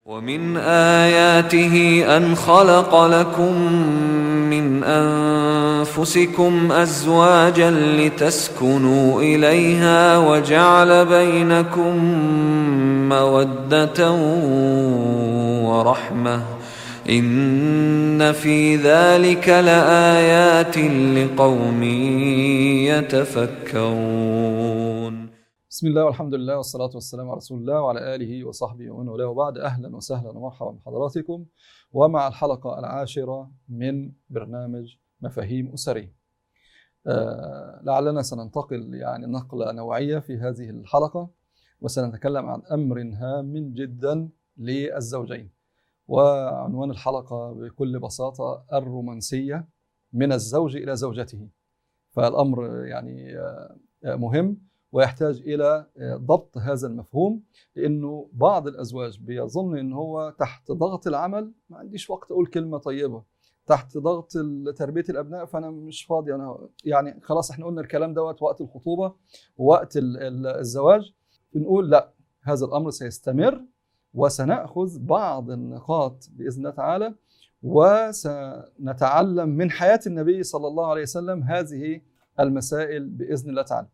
ومن آياته أن خلق لكم من أنفسكم أزواجا لتسكنوا إليها وجعل بينكم مودة ورحمة إن في ذلك لآيات لقوم يتفكرون بسم الله والحمد لله والصلاة والسلام على رسول الله وعلى آله وصحبه ومن والاه وبعد أهلا وسهلا ومرحبا بحضراتكم ومع الحلقة العاشرة من برنامج مفاهيم أسرية آه لعلنا سننتقل يعني نقلة نوعية في هذه الحلقة وسنتكلم عن أمر هام جدا للزوجين وعنوان الحلقة بكل بساطة الرومانسية من الزوج إلى زوجته فالأمر يعني آه مهم ويحتاج الى ضبط هذا المفهوم لانه بعض الازواج بيظن ان هو تحت ضغط العمل ما عنديش وقت اقول كلمه طيبه تحت ضغط تربيه الابناء فانا مش فاضي انا يعني خلاص احنا قلنا الكلام دوت وقت الخطوبه ووقت الزواج بنقول لا هذا الامر سيستمر وسناخذ بعض النقاط باذن الله تعالى وسنتعلم من حياه النبي صلى الله عليه وسلم هذه المسائل باذن الله تعالى.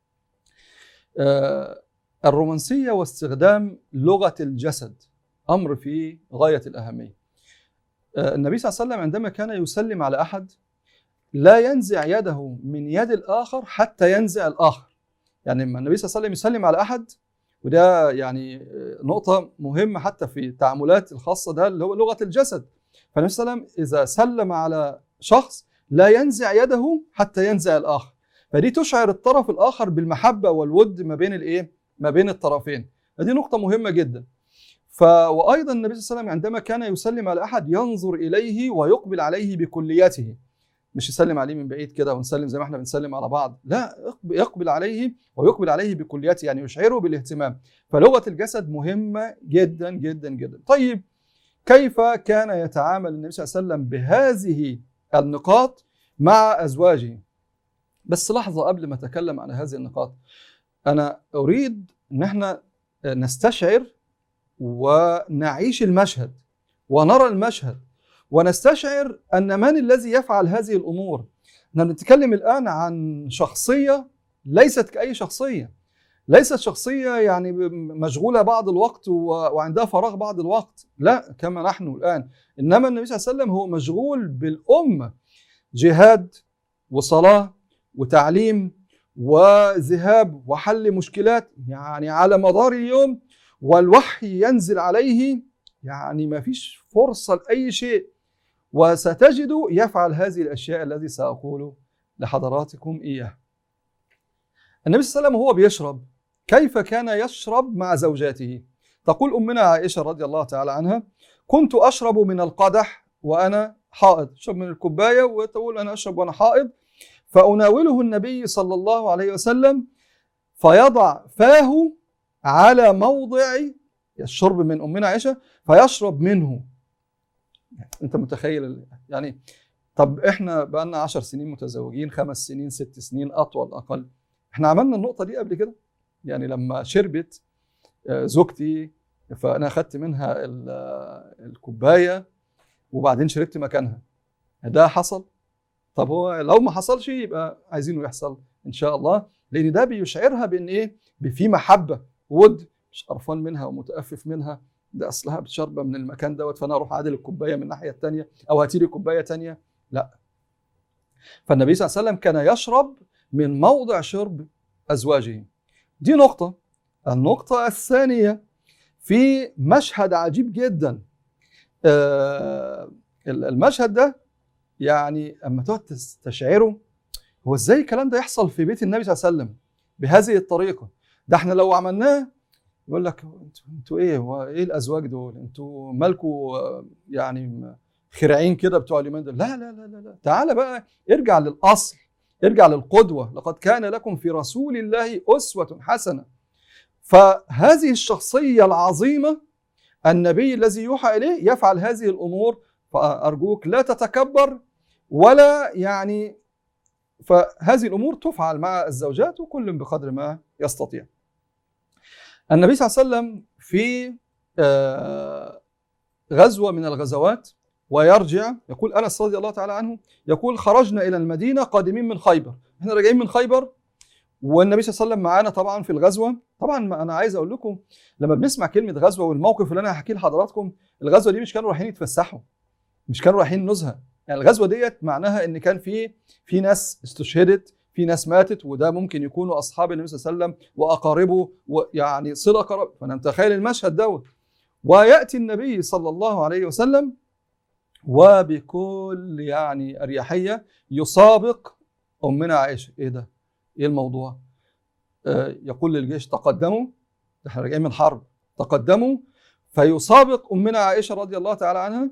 الرومانسية واستخدام لغة الجسد أمر في غاية الأهمية النبي صلى الله عليه وسلم عندما كان يسلم على أحد لا ينزع يده من يد الآخر حتى ينزع الآخر يعني لما النبي صلى الله عليه وسلم يسلم على أحد وده يعني نقطة مهمة حتى في التعاملات الخاصة ده اللي هو لغة الجسد فالنبي صلى الله عليه وسلم إذا سلم على شخص لا ينزع يده حتى ينزع الآخر فدي تشعر الطرف الاخر بالمحبه والود ما بين الايه؟ ما بين الطرفين. دي نقطه مهمه جدا. ف وايضا النبي صلى الله عليه وسلم عندما كان يسلم على احد ينظر اليه ويقبل عليه بكليته. مش يسلم عليه من بعيد كده ونسلم زي ما احنا بنسلم على بعض، لا يقبل عليه ويقبل عليه بكليته يعني يشعره بالاهتمام. فلغه الجسد مهمه جدا جدا جدا. طيب كيف كان يتعامل النبي صلى الله عليه وسلم بهذه النقاط مع ازواجه؟ بس لحظة قبل ما أتكلم عن هذه النقاط أنا أريد أن احنا نستشعر ونعيش المشهد ونرى المشهد ونستشعر أن من الذي يفعل هذه الأمور احنا بنتكلم الآن عن شخصية ليست كأي شخصية ليست شخصية يعني مشغولة بعض الوقت وعندها فراغ بعض الوقت لا كما نحن الآن إنما النبي صلى الله عليه وسلم هو مشغول بالأمة جهاد وصلاة وتعليم وذهاب وحل مشكلات يعني على مدار اليوم والوحي ينزل عليه يعني ما فيش فرصة لأي شيء وستجد يفعل هذه الأشياء التي سأقول لحضراتكم إياها النبي صلى الله عليه وسلم هو بيشرب كيف كان يشرب مع زوجاته تقول أمنا عائشة رضي الله تعالى عنها كنت أشرب من القدح وأنا حائض أشرب من الكوباية وتقول أنا أشرب وأنا حائض فأناوله النبي صلى الله عليه وسلم فيضع فاه على موضع الشرب من أمنا عائشة فيشرب منه أنت متخيل يعني طب إحنا بقالنا عشر سنين متزوجين خمس سنين ست سنين أطول أقل إحنا عملنا النقطة دي قبل كده يعني لما شربت زوجتي فأنا أخدت منها الكوباية وبعدين شربت مكانها ده حصل طب هو لو ما حصلش يبقى عايزينه يحصل ان شاء الله لان ده بيشعرها بان ايه في محبه ود مش قرفان منها ومتأفف منها ده اصلها بتشرب من المكان دوت فانا اروح عادل الكوبايه من الناحيه الثانيه او هاتي لي كوبايه ثانيه لا فالنبي صلى الله عليه وسلم كان يشرب من موضع شرب ازواجه دي نقطه النقطه الثانيه في مشهد عجيب جدا آه المشهد ده يعني اما تقعد تستشعره هو ازاي الكلام ده يحصل في بيت النبي صلى الله عليه وسلم بهذه الطريقه ده احنا لو عملناه يقول لك انتوا انتوا ايه هو ايه الازواج دول انتوا مالكوا يعني خرعين كده بتوع اليومين دول لا لا لا لا, لا. تعالى بقى ارجع للاصل ارجع للقدوه لقد كان لكم في رسول الله اسوه حسنه فهذه الشخصيه العظيمه النبي الذي يوحى اليه يفعل هذه الامور فارجوك لا تتكبر ولا يعني فهذه الامور تفعل مع الزوجات وكل بقدر ما يستطيع. النبي صلى الله عليه وسلم في غزوه من الغزوات ويرجع يقول انس رضي الله تعالى عنه يقول خرجنا الى المدينه قادمين من خيبر احنا راجعين من خيبر والنبي صلى الله عليه وسلم معانا طبعا في الغزوه طبعا ما انا عايز اقول لكم لما بنسمع كلمه غزوه والموقف اللي انا هحكيه لحضراتكم الغزوه دي مش كانوا رايحين يتفسحوا مش كانوا رايحين نزهه يعني الغزوه ديت معناها ان كان في في ناس استشهدت في ناس ماتت وده ممكن يكونوا اصحاب النبي صلى الله عليه وسلم واقاربه ويعني صله قرب فانا متخيل المشهد دوت وياتي النبي صلى الله عليه وسلم وبكل يعني اريحيه يسابق امنا عائشه ايه ده؟ ايه الموضوع؟ آه يقول للجيش تقدموا احنا راجعين من حرب تقدموا فيسابق امنا عائشه رضي الله تعالى عنها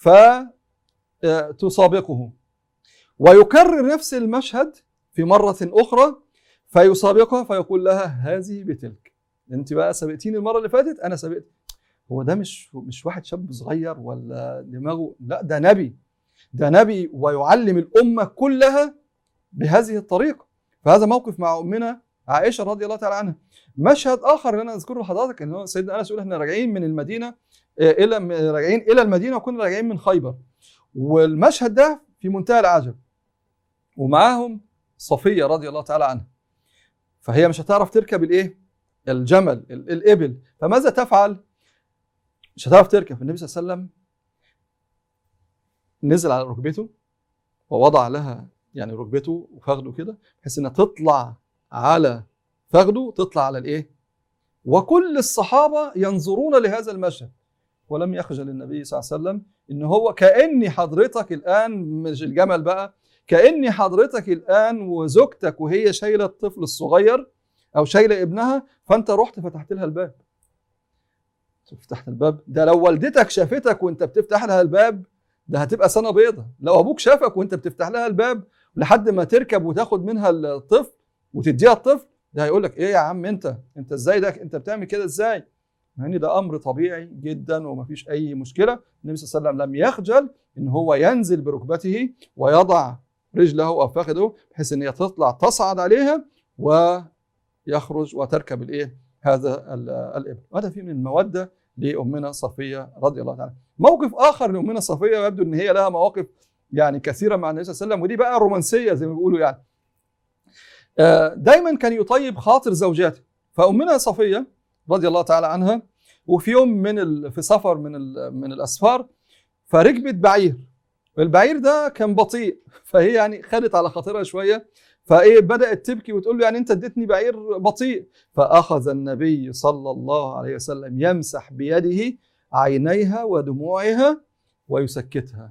فتسابقه ويكرر نفس المشهد في مره اخرى فيسابقها فيقول لها هذه بتلك انت بقى سبقتيني المره اللي فاتت انا سبقت هو ده مش مش واحد شاب صغير ولا دماغه لا ده نبي ده نبي ويعلم الامه كلها بهذه الطريقه فهذا موقف مع امنا عائشه رضي الله تعالى عنها مشهد اخر اللي انا اذكره لحضرتك ان هو سيدنا انس يقول احنا راجعين من المدينه الى راجعين الى المدينه وكنا راجعين من خيبر والمشهد ده في منتهى العجب ومعاهم صفيه رضي الله تعالى عنها فهي مش هتعرف تركب الايه الجمل الابل فماذا تفعل مش هتعرف تركب النبي صلى الله عليه وسلم نزل على ركبته ووضع لها يعني ركبته وفخده كده بحيث انها تطلع على فخده تطلع على الايه وكل الصحابه ينظرون لهذا المشهد ولم يخجل النبي صلى الله عليه وسلم ان هو كاني حضرتك الان مش الجمل بقى كاني حضرتك الان وزوجتك وهي شايله الطفل الصغير او شايله ابنها فانت رحت فتحت لها الباب فتحت الباب ده لو والدتك شافتك وانت بتفتح لها الباب ده هتبقى سنه بيضة لو ابوك شافك وانت بتفتح لها الباب لحد ما تركب وتاخد منها الطفل وتديها الطفل ده هيقول لك ايه يا عم انت انت ازاي ده انت بتعمل كده ازاي يعني ده امر طبيعي جدا ومفيش اي مشكله النبي صلى الله عليه وسلم لم يخجل ان هو ينزل بركبته ويضع رجله او فخذه بحيث ان هي تطلع تصعد عليها ويخرج وتركب الايه هذا الابن وهذا فيه من الموده لامنا صفيه رضي الله تعالى موقف اخر لامنا صفيه ويبدو ان هي لها مواقف يعني كثيره مع النبي صلى الله عليه وسلم ودي بقى رومانسيه زي ما بيقولوا يعني دايما كان يطيب خاطر زوجاته فامنا صفيه رضي الله تعالى عنها وفي يوم من ال... في سفر من ال... من الاسفار فركبت بعير البعير ده كان بطيء فهي يعني خدت على خاطرها شويه فايه بدات تبكي وتقول له يعني انت اديتني بعير بطيء فاخذ النبي صلى الله عليه وسلم يمسح بيده عينيها ودموعها ويسكتها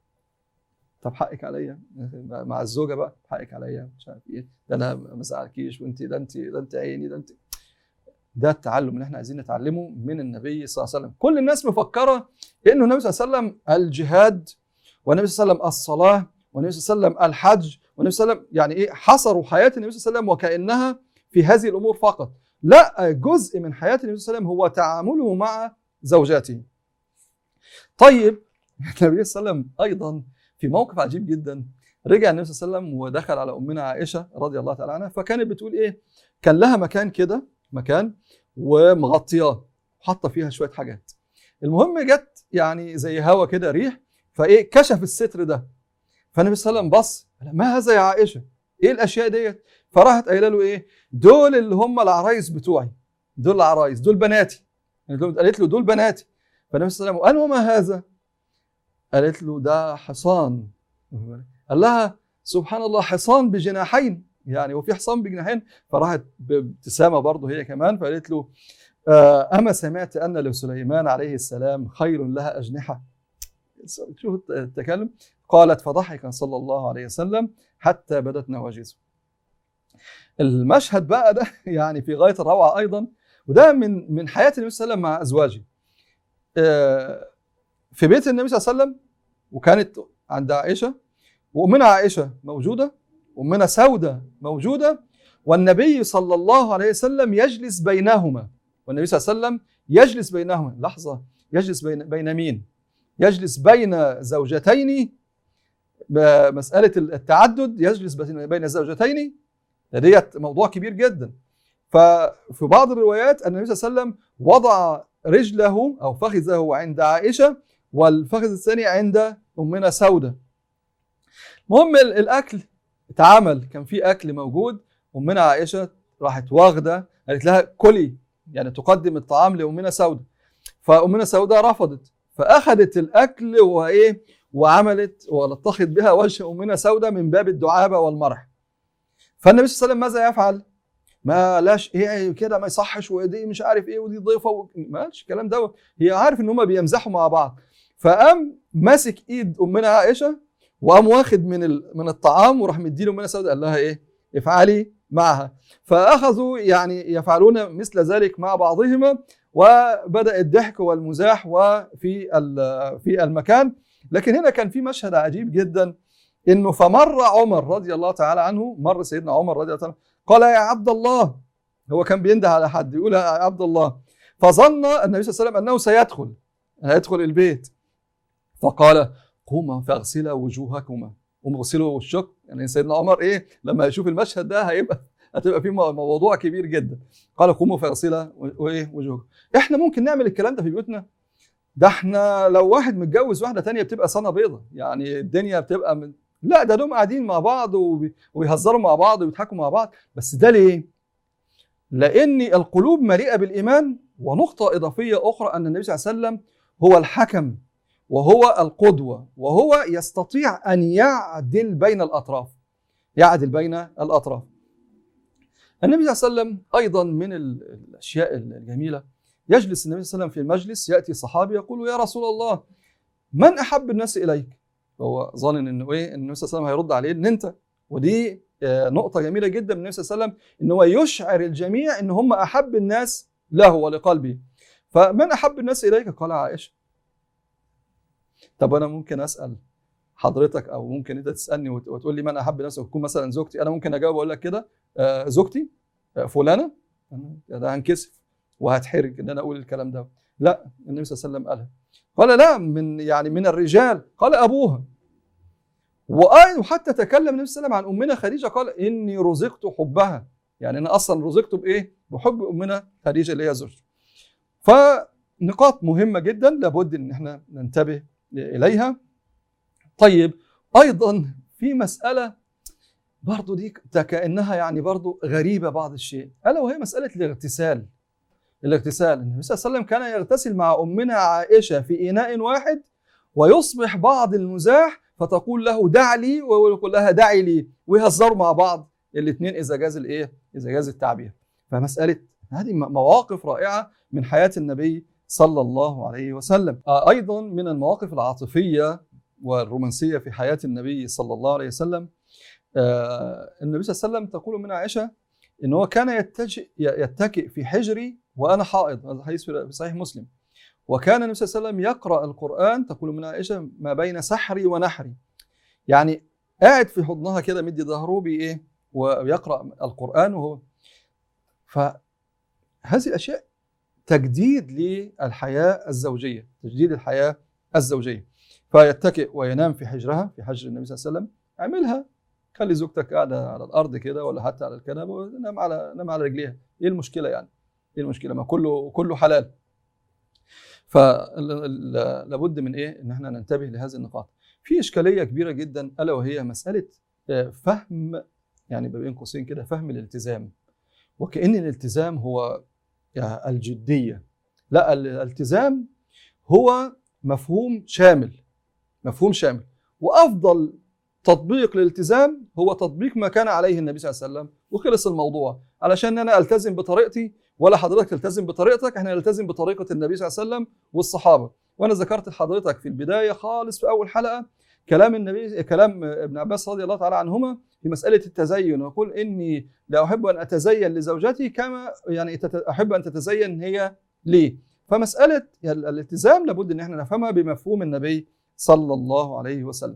طب حقك عليا مع الزوجه بقى حقك عليا مش عارف ايه ده انا ما زعلكيش وانت ده انت ده انت عيني ده انت ده التعلم اللي احنا عايزين نتعلمه من النبي صلى الله عليه وسلم كل الناس مفكره انه النبي صلى الله عليه وسلم الجهاد والنبي صلى الله عليه وسلم الصلاه والنبي صلى الله عليه وسلم الحج والنبي صلى الله عليه وسلم يعني ايه حصروا حياه النبي صلى الله عليه وسلم وكانها في هذه الامور فقط لا جزء من حياه النبي صلى الله عليه وسلم هو تعامله مع زوجاته طيب النبي صلى الله عليه وسلم ايضا في موقف عجيب جدا رجع النبي صلى الله عليه وسلم ودخل على امنا عائشه رضي الله تعالى عنها فكانت بتقول ايه كان لها مكان كده مكان ومغطياه حاطه فيها شويه حاجات المهم جت يعني زي هوا كده ريح فايه كشف الستر ده فالنبي صلى الله عليه وسلم بص ما هذا يا عائشه ايه الاشياء ديت فراحت قايله له ايه دول اللي هم العرايس بتوعي دول العرايس دول بناتي قالت له دول بناتي فالنبي صلى الله عليه وسلم قال وما هذا قالت له ده حصان قال لها سبحان الله حصان بجناحين يعني وفي حصان بجناحين فراحت بابتسامه برضه هي كمان فقالت له اما سمعت ان لسليمان عليه السلام خير لها اجنحه شوف التكلم قالت فضحك صلى الله عليه وسلم حتى بدت نواجذه المشهد بقى ده يعني في غايه الروعه ايضا وده من من حياه النبي صلى الله عليه وسلم مع ازواجه في بيت النبي صلى الله عليه وسلم وكانت عند عائشه وامنا عائشه موجوده وامنا سوده موجوده والنبي صلى الله عليه وسلم يجلس بينهما والنبي صلى الله عليه وسلم يجلس بينهما لحظه يجلس بين بين مين؟ يجلس بين زوجتين مساله التعدد يجلس بين زوجتين ديت موضوع كبير جدا ففي بعض الروايات النبي صلى الله عليه وسلم وضع رجله او فخذه عند عائشه والفخذ الثاني عند امنا سوده المهم ال- الاكل اتعمل كان في اكل موجود امنا عائشه راحت واخده قالت لها كلي يعني تقدم الطعام لامنا سوده فامنا سوده رفضت فاخذت الاكل وايه وعملت ولطخت بها وجه امنا سوده من باب الدعابه والمرح فالنبي صلى الله عليه وسلم ماذا يفعل؟ ما لاش ايه كده ما يصحش ودي مش عارف ايه ودي ضيفه و... ما قالش الكلام دوت هي عارف ان هم بيمزحوا مع بعض فقام ماسك ايد امنا عائشه وقام واخد من ال... من الطعام وراح مديله امنا سوده قال لها ايه؟ افعلي معها فاخذوا يعني يفعلون مثل ذلك مع بعضهما وبدا الضحك والمزاح وفي ال- في المكان لكن هنا كان في مشهد عجيب جدا انه فمر عمر رضي الله تعالى عنه مر سيدنا عمر رضي الله تعالى عنه قال يا عبد الله هو كان بينده على حد يقول يا عبد الله فظن النبي صلى الله عليه وسلم انه سيدخل هيدخل البيت فقال قوما فاغسلا وجوهكما قوموا اغسلوا وشكم يعني سيدنا عمر ايه لما يشوف المشهد ده هيبقى هتبقى في مو- موضوع كبير جدا قال قوموا فاغسلا و- وايه وجوهكم احنا ممكن نعمل الكلام ده في بيوتنا ده احنا لو واحد متجوز واحده تانية بتبقى سنه بيضه يعني الدنيا بتبقى من لا ده دول قاعدين مع بعض وبي- وبيهزروا مع بعض وبيضحكوا مع بعض بس ده ليه؟ لان القلوب مليئه بالايمان ونقطه اضافيه اخرى ان النبي صلى الله عليه وسلم هو الحكم وهو القدوه وهو يستطيع ان يعدل بين الاطراف يعدل بين الاطراف النبي صلى الله عليه وسلم ايضا من ال- الاشياء الجميله يجلس النبي صلى الله عليه وسلم في المجلس ياتي صحابي يقول يا رسول الله من احب الناس اليك؟ هو ظانن انه ايه؟ ان النبي صلى الله عليه وسلم هيرد عليه ان انت ودي آه، نقطه جميله جدا من النبي صلى الله عليه وسلم ان هو يشعر الجميع ان هم احب الناس له ولقلبه فمن احب الناس اليك؟ قال عائشه طب انا ممكن اسال حضرتك او ممكن انت تسالني وت- وتقول لي من احب الناس وتكون مثلا زوجتي انا ممكن اجاوب اقول لك كده آه، زوجتي آه، فلانه أنا- ده هنكسف وهتحرج ان انا اقول الكلام ده لا النبي صلى الله عليه وسلم قالها قال لا من يعني من الرجال قال ابوها وآي- وحتى تكلم النبي صلى الله عليه وسلم عن امنا خديجه قال اني رزقت حبها يعني انا اصلا رزقت بايه؟ بحب امنا خديجه اللي هي زوجته. فنقاط مهمه جدا لابد ان احنا ننتبه اليها. طيب ايضا في مساله برضو دي كانها يعني برضو غريبه بعض الشيء الا وهي مساله الاغتسال. الاغتسال النبي صلى الله عليه وسلم كان يغتسل مع امنا عائشه في اناء واحد ويصبح بعض المزاح فتقول له دع لي ويقول لها دعي لي ويهزروا مع بعض الاثنين اذا جاز الايه؟ اذا جاز التعبير. فمساله هذه م- مواقف رائعه من حياه النبي صلى الله عليه وسلم. آه، ايضا من المواقف العاطفيه والرومانسيه في حياه النبي صلى الله عليه وسلم آه، النبي صلى الله عليه وسلم تقول من عائشه ان هو كان يتجئ يتكئ في حجري وانا حائض هذا حديث في صحيح مسلم. وكان النبي صلى الله عليه وسلم يقرا القران تقول من عائشه ما بين سحري ونحري يعني قاعد في حضنها كده مدي ظهره بايه ويقرا القران وهو فهذه الاشياء تجديد للحياه الزوجيه تجديد الحياه الزوجيه فيتكئ وينام في حجرها في حجر النبي صلى الله عليه وسلم اعملها خلي زوجتك قاعده على الارض كده ولا حتى على الكنبه ونام على نام على رجليها ايه المشكله يعني ايه المشكله ما كله كله حلال فلابد من ايه ان احنا ننتبه لهذه النقاط في اشكاليه كبيره جدا الا وهي مساله آه، فهم يعني ما بين قوسين كده فهم الالتزام وكأن الالتزام هو يعني الجديه لا الالتزام هو مفهوم شامل مفهوم شامل وافضل تطبيق للالتزام هو تطبيق ما كان عليه النبي صلى الله عليه وسلم وخلص الموضوع علشان انا التزم بطريقتي ولا حضرتك تلتزم بطريقتك احنا نلتزم بطريقه النبي صلى الله عليه وسلم والصحابه وانا ذكرت لحضرتك في البدايه خالص في اول حلقه كلام النبي كلام ابن عباس رضي الله تعالى عنهما في مساله التزين ويقول اني لا احب ان اتزين لزوجتي كما يعني تت- احب ان تتزين هي لي فمساله ال- الالتزام لابد ان احنا نفهمها بمفهوم النبي صلى الله عليه وسلم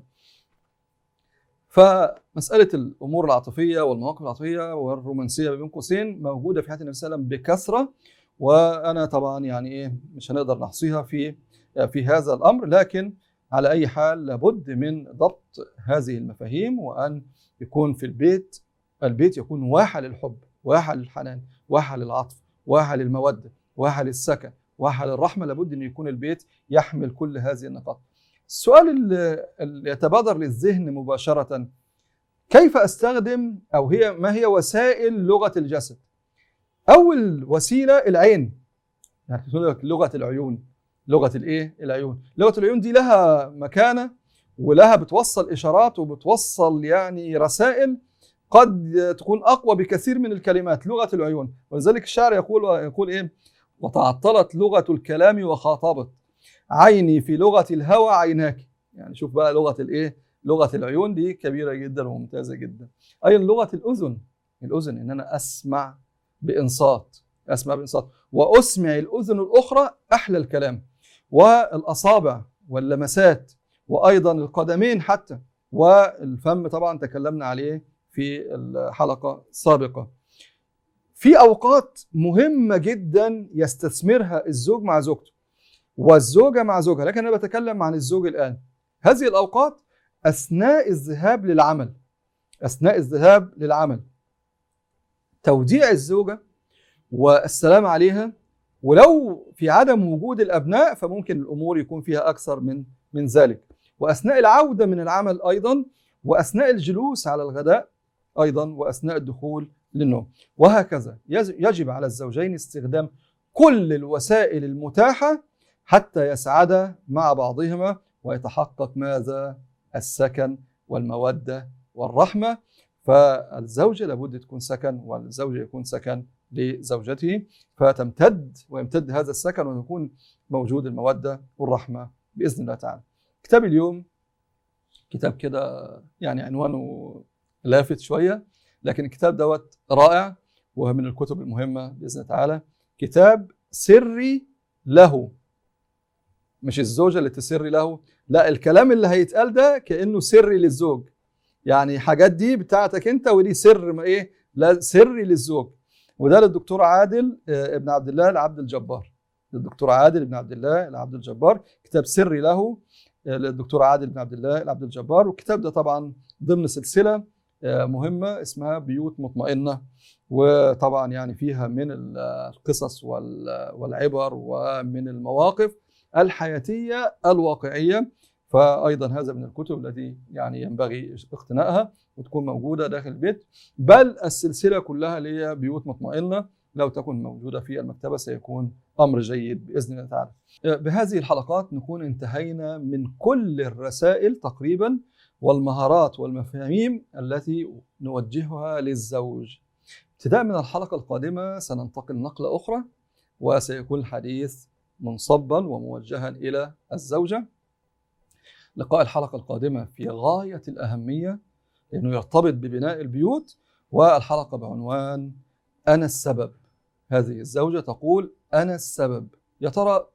فمساله الامور العاطفيه والمواقف العاطفيه والرومانسيه بين قوسين موجوده في حياه النبي صلى الله عليه وسلم بكثره وانا طبعا يعني ايه مش هنقدر نحصيها في في هذا الامر لكن على اي حال لابد من ضبط هذه المفاهيم وان يكون في البيت البيت يكون واحة للحب واحة للحنان واحة للعطف واحة للمودة واحة للسكن وأهل الرحمة لابد أن يكون البيت يحمل كل هذه النقاط السؤال اللي اللي يتبادر للذهن مباشرة كيف أستخدم أو هي ما هي وسائل لغة الجسد أول وسيلة العين يعني تقول لك لغة العيون لغة الإيه؟ العيون لغة العيون دي لها مكانة ولها بتوصل إشارات وبتوصل يعني رسائل قد تكون أقوى بكثير من الكلمات لغة العيون ولذلك الشاعر يقول يقول إيه وتعطلت لغة الكلام وخاطبت عيني في لغة الهوى عيناك يعني شوف بقى لغة الإيه لغة العيون دي كبيرة جدا وممتازة جدا أيضا لغة الأذن الأذن إن أنا أسمع بإنصات أسمع بإنصات وأسمع الأذن الأخرى أحلى الكلام والأصابع واللمسات وأيضا القدمين حتى والفم طبعا تكلمنا عليه في الحلقة السابقة في أوقات مهمة جدا يستثمرها الزوج مع زوجته والزوجة مع زوجها لكن أنا بتكلم عن الزوج الآن هذه الأوقات أثناء الذهاب للعمل أثناء الذهاب للعمل توديع الزوجة والسلام عليها ولو في عدم وجود الأبناء فممكن الأمور يكون فيها أكثر من من ذلك وأثناء العودة من العمل أيضا وأثناء الجلوس على الغداء أيضا وأثناء الدخول للنوم وهكذا يجب على الزوجين استخدام كل الوسائل المتاحة حتى يسعدا مع بعضهما ويتحقق ماذا السكن والمودة والرحمة فالزوجة لابد تكون سكن والزوج يكون سكن لزوجته فتمتد ويمتد هذا السكن ويكون موجود المودة والرحمة بإذن الله تعالى كتاب اليوم كتاب كده يعني عنوانه لافت شوية لكن الكتاب دوت رائع وهو من الكتب المهمة بإذن الله تعالى كتاب سري له مش الزوجة اللي تسري له لا الكلام اللي هيتقال ده كأنه سري للزوج يعني حاجات دي بتاعتك انت ودي سر ما ايه لا سري للزوج وده للدكتور عادل ابن عبد الله العبد الجبار للدكتور عادل ابن عبد الله العبد الجبار كتاب سري له للدكتور عادل بن عبد الله العبد الجبار والكتاب ده طبعا ضمن سلسله مهمه اسمها بيوت مطمئنه وطبعا يعني فيها من القصص والعبر ومن المواقف الحياتيه الواقعيه فايضا هذا من الكتب التي يعني ينبغي اقتنائها وتكون موجوده داخل البيت بل السلسله كلها اللي هي بيوت مطمئنه لو تكن موجوده في المكتبه سيكون امر جيد باذن الله تعالى. بهذه الحلقات نكون انتهينا من كل الرسائل تقريبا والمهارات والمفاهيم التي نوجهها للزوج. ابتداء من الحلقه القادمه سننتقل نقله اخرى وسيكون الحديث منصبا وموجها الى الزوجه. لقاء الحلقه القادمه في غايه الاهميه لانه يرتبط ببناء البيوت والحلقه بعنوان انا السبب. هذه الزوجه تقول انا السبب يا ترى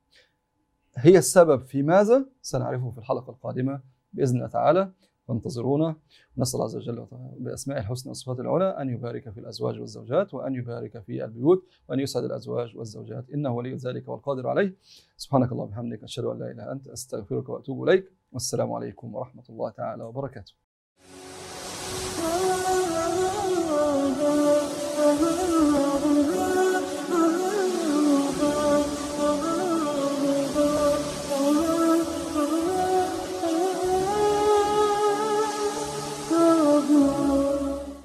هي السبب في ماذا سنعرفه في الحلقه القادمه باذن الله تعالى فانتظرونا نسال الله عز وجل باسماء الحسنى والصفات العلى ان يبارك في الازواج والزوجات وان يبارك في البيوت وان يسعد الازواج والزوجات انه ولي ذلك والقادر عليه سبحانك اللهم وبحمدك اشهد ان لا اله الا انت استغفرك واتوب اليك والسلام عليكم ورحمه الله تعالى وبركاته